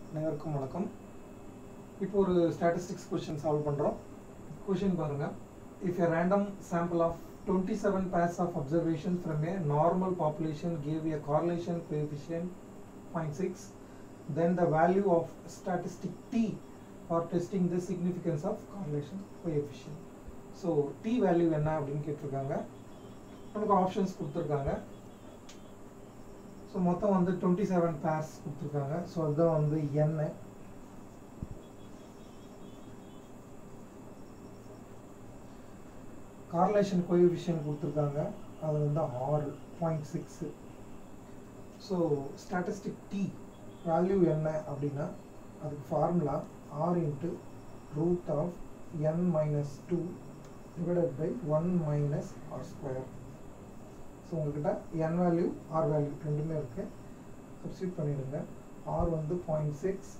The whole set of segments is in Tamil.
அனைவருக்கும் வணக்கம் இப்போ ஒரு ஸ்டாட்டிஸ்டிக்ஸ் கொஷின் சால்வ் பண்ணுறோம் கொஷின் பாருங்க if a random sample of 27 pairs of observation from a normal population gave a correlation coefficient 0.6 then the value of statistic t for testing the significance of correlation coefficient so t value என்ன அப்படின்னு கேட்டிருக்காங்க நமக்கு ஆப்ஷன்ஸ் கொடுத்துருக்காங்க ஸோ மொத்தம் வந்து டுவெண்ட்டி செவன் பேர்ஸ் கொடுத்துருக்காங்க ஸோ அதுதான் வந்து என் கார்லேஷன் கோஎஃபிஷியன்ட் கொடுத்துருக்காங்க அது வந்து ஆறு point six so statistic t value என்ன அப்படின்னா அதுக்கு formula r into root of n minus two divided by one minus r square so உங்கள்கிட்ட என் வேல்யூ ஆர் வேல்யூ ரெண்டுமே இருக்கு சப்ஸ்டியூட் பண்ணிடுங்க ஆர் வந்து point six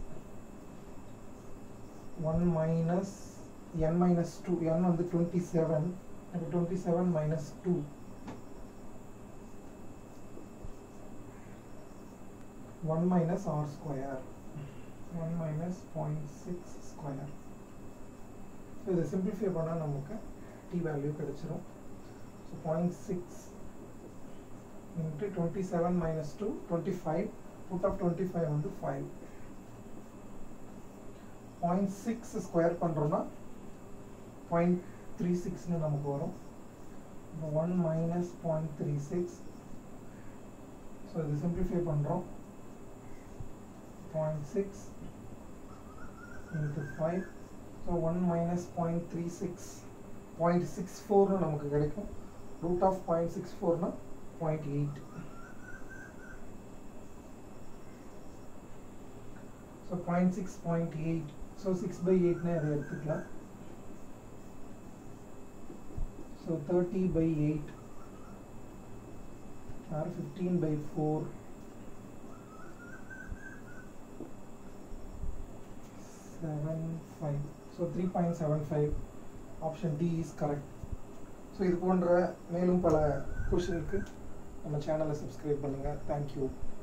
one minus n minus two n வந்து டுவெண்ட்டி செவன் அப்போ twenty seven minus two one minus r square one minus point six square so இதை சிம்பிளிஃபை பண்ணால் நமக்கு டி வேல்யூ கிடைச்சிரும் so point six into 27 minus 2 25 root of 25 வந்து 5 0.6 ஸ்கொயர் பண்றோம்னா 0.36 னு நமக்கு வரும் 1 minus 0.36 ஸோ இது சிம்பிளிஃபை பண்றோம் 0.6 into 5 ஸோ 1 minus 0.36 0.64 னு நமக்கு கிடைக்கும் root of 0.64 னா 0.8 so 0.6 0.8 so 6 by 8 னே அதை எடுத்துக்கலாம் so 30 by 8 or 15 by 4 seven five so 3.75 option D is correct so இது போன்ற மேலும் பல கொஷினுக்கு நம்ம சேனலை சப்ஸ்கிரைப் பண்ணுங்கள் தேங்க்யூ